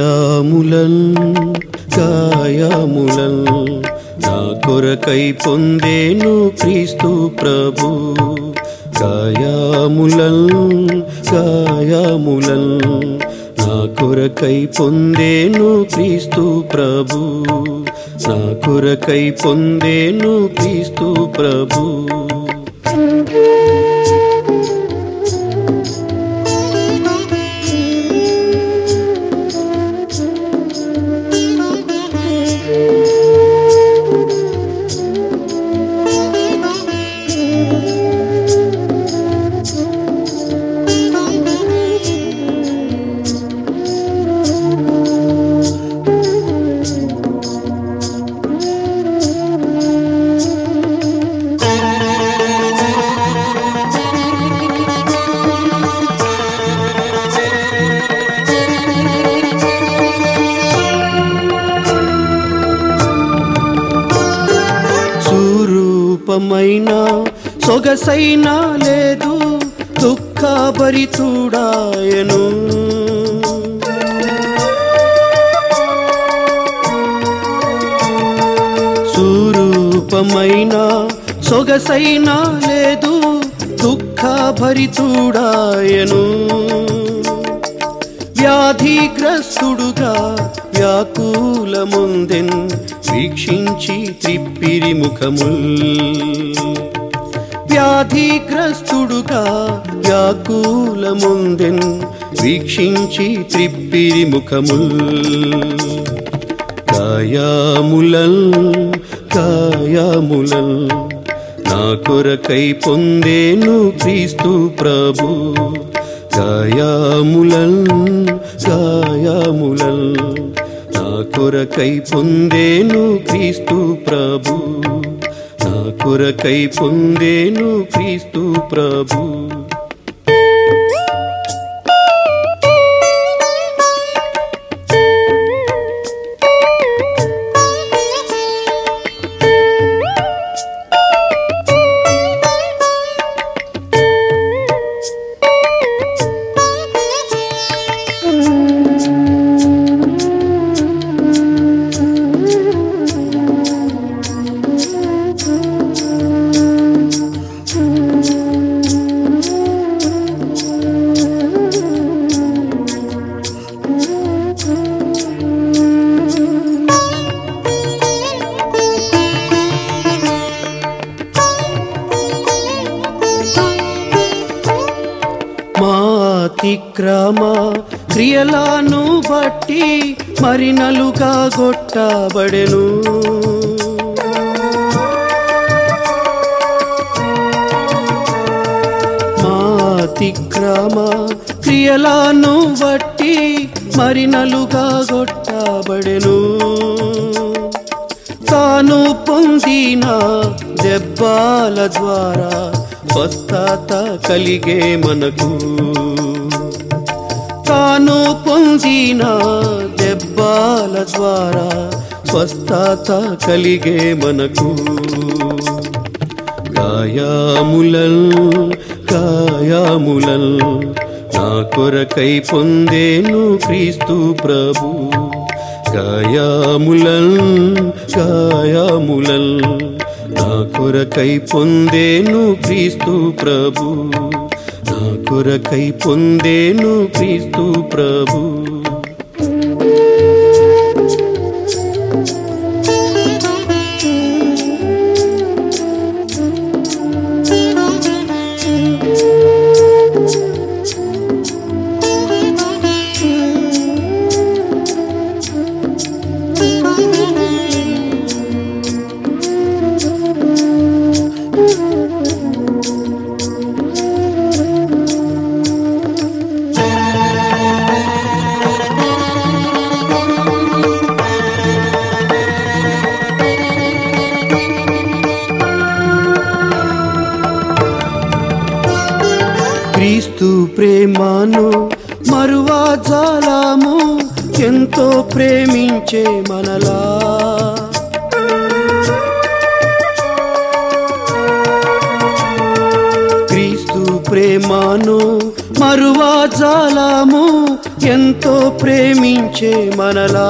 గాయములన్ గాయములన్ నా కొరకై పొందేను క్రీస్తు ప్రభు గాయములన్ గాయములన్ నా కొరకై పొందేను క్రీస్తు ప్రభు నా కొరకై పొందేను క్రీస్తు ప్రభు స్వరూపమైన సొగసైన లేదు దుఃఖభరితుడాయను స్వరూపమైన సొగసైన లేదు దుఃఖభరితుడాయను వ్యాధిగ్రస్తుడుగా వ్యాకులముందెన్ వీక్షించి త్రిప్పిరి ముఖముల్ వ్యాధిగ్రస్తుడుగా వ్యాకులముందెన్ వీక్షించి త్రిప్పిరి ముఖముల్ కాయాములల్ కాయాములల్ నా కొరకై పొందేను క్రీస్తు ప్రభు గాయాములల్ గాయాములల్ నా కొరకై పొందేను క్రీస్తు ప్రభు నా కొరకై పొందేను క్రీస్తు ప్రభు మా అతిక్రమ క్రియలను బట్టి మరినలుగా గొట్టబడెను మా అతిక్రమ క్రియలను బట్టి మరినలుగా గొట్టబడెను తాను పొందిన దెబ్బాల ద్వారా స్వస్థత కలిగే మనకు తాను పొందిన దెబ్బాల ద్వారా స్వస్థత కలిగే మనకు గాయాములల్ గాయాములల్ నా కొరకై పొందేను క్రీస్తు ప్రభు గాయాములల్ గాయాములల్ నా కొరకై పొందేను క్రీస్తు ప్రభు నా కొరకై పొందేను క్రీస్తు ప్రభు క్రీస్తు ప్రేమను మరువా జాలము ఎంతో ప్రేమించే మనలా క్రీస్తు ప్రేమను మరువా జాలము ఎంతో ప్రేమించే మనలా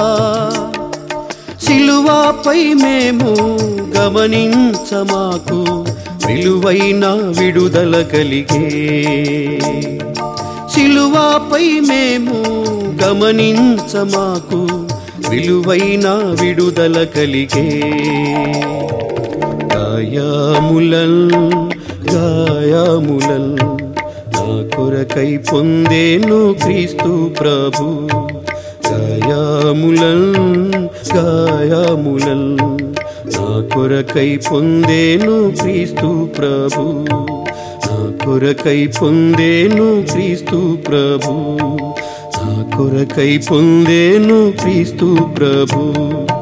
సిలువాపై మేము గమనించమాకు విలువైన విడుదల కలిగే సిలువాపై మేము గమనించమాకు విలువైన విడుదల కలిగే గాయములల్ గాయములల్ నా కొరకై పొందేను క్రీస్తు ప్రభు గాయములల్ గాయములల్ నా కొరకై పొందేను క్రీస్తు ప్రభు నా కొరకై పొందేను క్రీస్తు ప్రభు నా కొరకై పొందేను క్రీస్తు ప్రభు